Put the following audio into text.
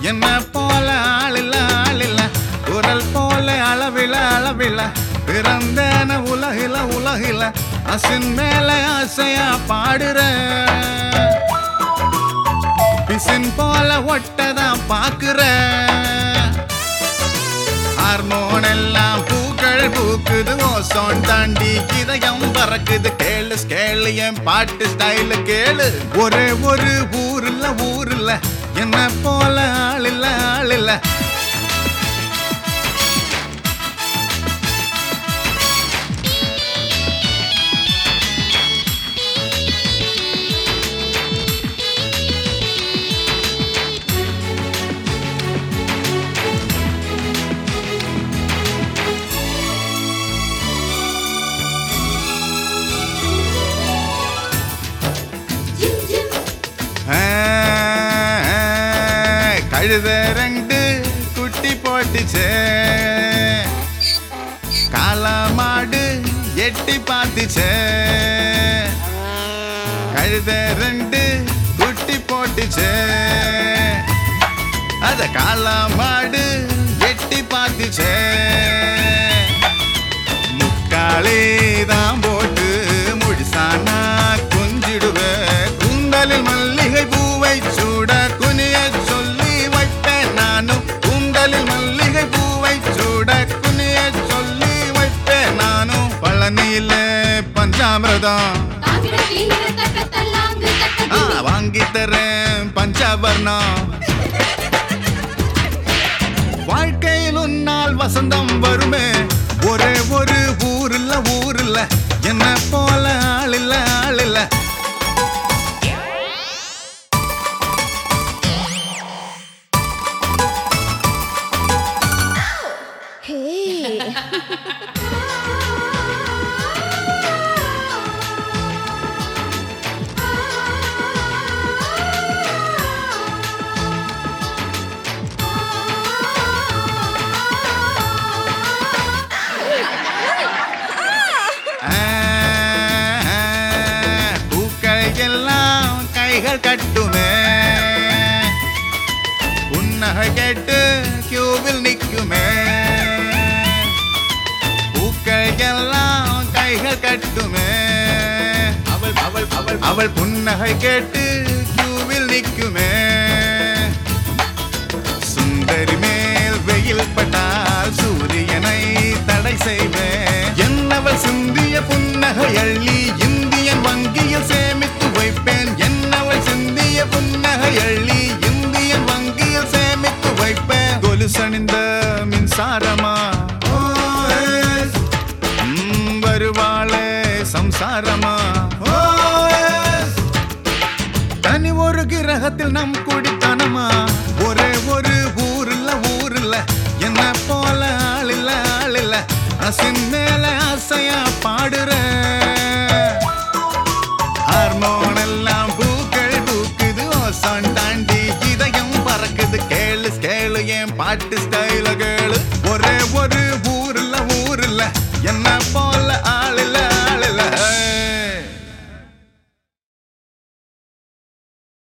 என்ன போல ஆளில்ல ஆளில்ல குரல் போல அளவில அளவில பிறந்தன உலகில உலகில அசின் மேல ஆசையா பாடுற பிசின் போல ஒட்டதான் பாக்குற ஹார்மோன் எல்லாம் பூக்கள் பூக்குது ஓசோன் தாண்டி இதயம் பறக்குது கேளு கேளு என் பாட்டு ஸ்டைலு கேளு ஒரே ஒரு ஊருல ஊருல என்ன போல ஆளில்ல ஆளில்ல ஜிம் ஜிம் ஆ, ஆ, கழுத ரெண்டு குட்டி போட்டுச்சே காளமாடு எட்டி பார்த்துச்சே கழுத ரெண்டு குட்டி போட்டுச்சே அத காளமாடு எட்டி பார்த்துச்சே முக்காலே தான் போட்டு முடிசானா கொஞ்சிடுவ குந்தலில் மல்லிகை பூவை சூட குனிய சொல்லி வைப்பேன் நானும் குந்தலில் மல்லிகை பூவை சூட குனிய சொல்லி வைப்பேன் நானும் பழனியில பஞ்சாமிரதம் தாங்கிட கீழே தக்க தல்லாங்கு தக்க ஆ, திமி. வாங்கி தரேன் பஞ்சாபர்ணம் வாழ்க்கையில் உன்னால் வசந்தம் வருமே ஒரே ஒரு ஊர் இல்ல ஊர் இல்ல என்ன போல ஆள் இல்ல ஆள் இல்ல Hey. ஆ, ஆ, பூக்கள் எல்லாம் கைகள் கட்டுமே புன்னகை கேட்டு கியூவில் நிக்குமே பூக்கள் எல்லாம் கைகள் கட்டுமே அவள் அவள் அவள் அவள் புன்னகை கேட்டு கியூவில் நிக்குமே சுந்தரி மேல் வெயில் பட்டால் சூரியனை தடை செய்வேன் என்னவள் சிந்திய புன்னகை அள்ளி இந்தியன் வங்கியில் சேமித்து வைப்பேன் என்னவள் சிந்திய புன்னகை அள்ளி இந்தியன் வங்கியில் சேமித்து வைப்பேன் கொலுசணிந்த மின்சாரமா OS. ம், வருவாளே சம்சாரமா OS. தனி ஒரு கிரகத்தில் நம் குடித்தனமா ஒரே ஒரு ஊர்ல ஊர்ல என்ன போல ஆள் இல்ல ஆள் இல்ல அசின் மேல ஆசையா பாடுற ஹார்மோன் எல்லாம் பூக்கள் பூக்குது ஓசான் தாண்டி இதயம் பறக்குது கேளு கேளு என் பாட்டு ஸ்டைல கேளு ஒரே ஒரு ஊர்ல ஊர்ல என்ன போல